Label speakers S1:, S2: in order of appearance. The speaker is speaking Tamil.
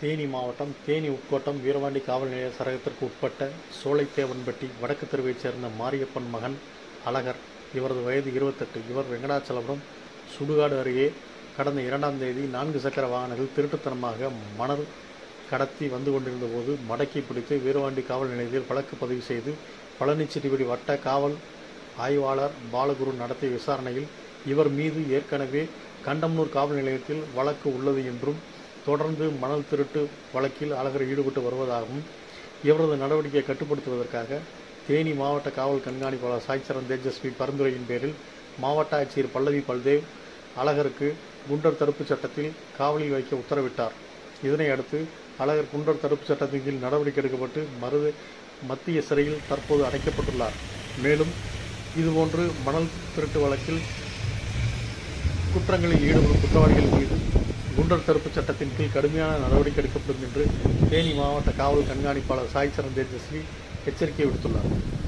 S1: தேனி மாவட்டம் தேனி உட்கோட்டம் வீரபாண்டி காவல் நிலைய சரகத்திற்கு உட்பட்ட சோலைத்தேவன்பட்டி வடக்கு தெருவைச் சேர்ந்த மாரியப்பன் மகன் அழகர் இவரது வயது இருபத்தெட்டு இவர் வெங்கடாச்சலபுரம் சுடுகாடு அருகே கடந்த இரண்டாம் தேதி நான்கு சக்கர வாகனத்தில் திருட்டுத்தனமாக மணல் கடத்தி வந்து கொண்டிருந்த போது மடக்கி பிடித்து வீரபாண்டி காவல் நிலையத்தில் வழக்கு பதிவு செய்து பழனிச்சிட்டிப்படி வட்ட காவல் ஆய்வாளர் பாலகுரு நடத்திய விசாரணையில் இவர் மீது ஏற்கனவே கண்டம்னூர் காவல் நிலையத்தில் வழக்கு உள்ளது என்றும் தொடர்ந்து மணல் திருட்டு வழக்கில் அழகர் ஈடுபட்டு வருவதாகவும் இவரது நடவடிக்கையை கட்டுப்படுத்துவதற்காக தேனி மாவட்ட காவல் கண்காணிப்பாளர் சாய்சரன் தேஜஸ்வி பரிந்துரையின் பேரில் மாவட்ட ஆட்சியர் பல்லவி பல்தேவ் அழகருக்கு குண்டர் தடுப்புச் சட்டத்தில் காவலில் வைக்க உத்தரவிட்டார் இதனை அடுத்து அழகர் குண்டர் தடுப்புச் சட்டத்தின் கீழ் நடவடிக்கை எடுக்கப்பட்டு மருது மத்திய சிறையில் தற்போது அடைக்கப்பட்டுள்ளார் மேலும் இதுபோன்று மணல் திருட்டு வழக்கில் குற்றங்களில் ஈடுபடும் குற்றவாளிகள் மீது குண்டர் தடுப்புச் சட்டத்தின் கீழ் கடுமையான நடவடிக்கை எடுக்கப்படும் என்று தேனி மாவட்ட காவல் கண்காணிப்பாளர் சாய் சரண் தேஜஸ்வி எச்சரிக்கை விடுத்துள்ளார்